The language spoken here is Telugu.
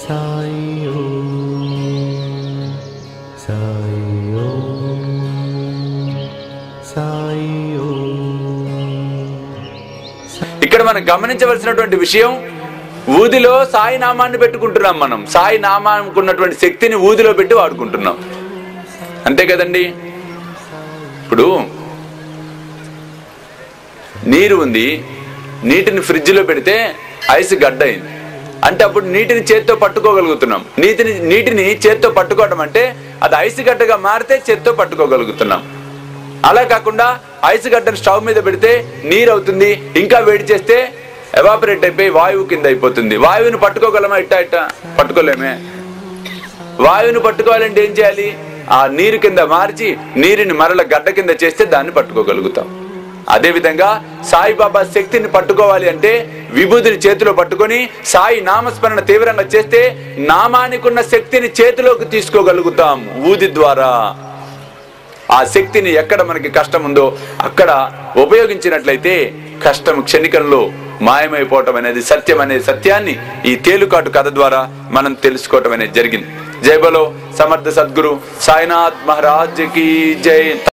సాయి ఓం సాయి ఓం సాయి ఓం ఇక్కడ మనం గమనించవలసినటువంటి విషయం ఊదిలో సాయి నామాన్ని పెట్టుకుంటున్నాం మనం సాయి నామానికి ఉన్నటువంటి శక్తిని ఊదిలో పెట్టి వాడుకుంటున్నాం అంతే కదండి ఇప్పుడు నీరు ఉంది నీటిని ఫ్రిడ్జ్లో పెడితే ఐస్ గడ్డ అయింది అంటే అప్పుడు నీటిని చేత్తో పట్టుకోగలుగుతున్నాం నీటిని నీటిని చేత్తో పట్టుకోవడం అంటే అది ఐస్ గడ్డగా మారితే చేత్తో పట్టుకోగలుగుతున్నాం అలా కాకుండా ఐస్ గడ్డను స్టవ్ మీద పెడితే నీరు అవుతుంది ఇంకా వేడి చేస్తే ఎవాపరేట్ అయిపోయి వాయువు కింద అయిపోతుంది వాయువుని పట్టుకోగలమా ఇట్టా ఇట్టా పట్టుకోలేమే వాయువుని పట్టుకోవాలంటే ఏం చేయాలి ఆ నీరు కింద మార్చి నీరుని మరల గడ్డ కింద చేస్తే దాన్ని పట్టుకోగలుగుతాం అదే విధంగా సాయిబాబా శక్తిని పట్టుకోవాలి అంటే విభూతిని చేతిలో పట్టుకొని సాయి నామస్మరణ తీవ్రంగా చేస్తే నామానికి ఉన్న శక్తిని చేతిలోకి తీసుకోగలుగుతాం ఊది ద్వారా ఆ శక్తిని ఎక్కడ మనకి కష్టం ఉందో అక్కడ ఉపయోగించినట్లయితే కష్టం క్షణికంలో మాయమైపోవటం అనేది సత్యం అనే సత్యాన్ని ఈ తేలుకాటు కథ ద్వారా మనం తెలుసుకోవటం అనేది జరిగింది జై బలో సమర్థ సద్గురు సాయినాథ్ మహారాజ్ కి జై